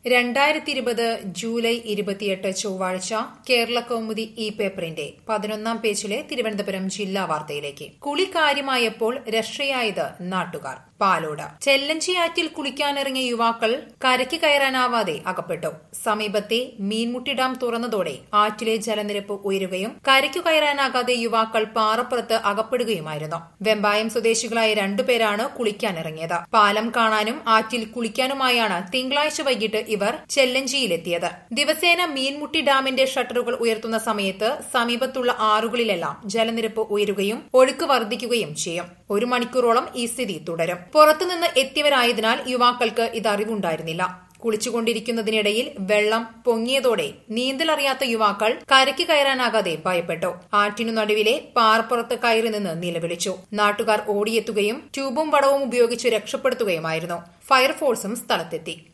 രണ്ടായിരത്തി ഇരുപത് ജൂലൈ ഇരുപത്തിയെട്ട് ചൊവ്വാഴ്ച കേരള കൗമുദി ഇ പേപ്പറിന്റെ പതിനൊന്നാം പേജിലെ തിരുവനന്തപുരം ജില്ലാ വാർത്തയിലേക്ക് കുളി കാര്യമായപ്പോൾ രക്ഷയായത് നാട്ടുകാർ പാലോട് ചെല്ലഞ്ചിയാറ്റിൽ കുളിക്കാനിറങ്ങിയ യുവാക്കൾ കരയ്ക്ക് കയറാനാവാതെ അകപ്പെട്ടു സമീപത്തെ മീൻമുട്ടി ഡാം തുറന്നതോടെ ആറ്റിലെ ജലനിരപ്പ് ഉയരുകയും കരയ്ക്കു കയറാനാകാതെ യുവാക്കൾ പാറപ്പുറത്ത് അകപ്പെടുകയുമായിരുന്നു വെമ്പായം സ്വദേശികളായ രണ്ടുപേരാണ് കുളിക്കാനിറങ്ങിയത് പാലം കാണാനും ആറ്റിൽ കുളിക്കാനുമായാണ് തിങ്കളാഴ്ച വൈകിട്ട് ഇവർ ചെല്ലഞ്ചിയിലെത്തിയത് ദിവസേന മീൻമുട്ടി ഡാമിന്റെ ഷട്ടറുകൾ ഉയർത്തുന്ന സമയത്ത് സമീപത്തുള്ള ആറുകളിലെല്ലാം ജലനിരപ്പ് ഉയരുകയും ഒഴുക്ക് വർദ്ധിക്കുകയും ചെയ്യും ഒരു മണിക്കൂറോളം ഈ സ്ഥിതി തുടരും പുറത്തുനിന്ന് എത്തിയവരായതിനാൽ യുവാക്കൾക്ക് ഇത് അറിവുണ്ടായിരുന്നില്ല കുളിച്ചുകൊണ്ടിരിക്കുന്നതിനിടയിൽ വെള്ളം പൊങ്ങിയതോടെ നീന്തലറിയാത്ത യുവാക്കൾ കരയ്ക്ക് കയറാനാകാതെ ഭയപ്പെട്ടു ആറ്റിനു നടുവിലെ പാറപ്പുറത്ത് കയറി നിന്ന് നിലവിളിച്ചു നാട്ടുകാർ ഓടിയെത്തുകയും ട്യൂബും വടവും ഉപയോഗിച്ച് രക്ഷപ്പെടുത്തുകയുമായിരുന്നു ഫയർഫോഴ്സും സ്ഥലത്തെത്തി